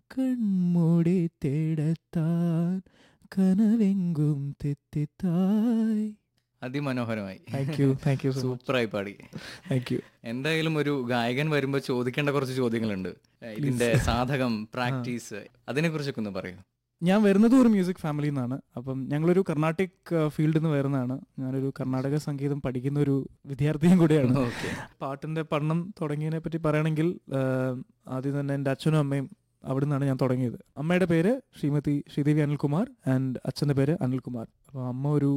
കൺമൂടി തേടത്താൻ കനവെങ്കും തെത്തിത്തായ് അതിമനോഹരമായി thank you thank you so much സൂപ്പറായി പാടി താങ്ക് യു എന്തായാലും ഒരു ഗായകൻ വരുമ്പോൾ ചോദിക്കേണ്ട കുറച്ച് ചോദ്യങ്ങളുണ്ട് ഇതിന്റെ സാധകം പ്രാക്ടീസ് അതിനെ കുറിച്ചൊക്കെ ഒന്ന് പറയൂ ഞാൻ വരുന്നത് ഒരു മ്യൂസിക് ഫാമിലിയിൽ നിന്നാണ് അപ്പം ഞങ്ങളൊരു കർണാട്ടിക് ഫീൽഡിൽ നിന്ന് വരുന്നതാണ് ഞാനൊരു കർണാടക സംഗീതം പഠിക്കുന്ന ഒരു വിദ്യാർത്ഥിയും കൂടിയാണ് ഓക്കെ പാട്ടിന്റെ പഠനം തുടങ്ങിയതിനെ പറ്റി പറയുകയാണെങ്കിൽ ആഹ്, ആദ്യം തന്നെ എൻ്റെ അച്ഛനും അമ്മയും അവിടെ നിന്നാണ് ഞാൻ തുടങ്ങിയത് അമ്മയുടെ പേര് ശ്രീമതി ശ്രീദേവി അനിൽകുമാർ ആൻഡ് അച്ഛൻ്റെ പേര് അനിൽകുമാർ അപ്പോൾ അമ്മ ഒരു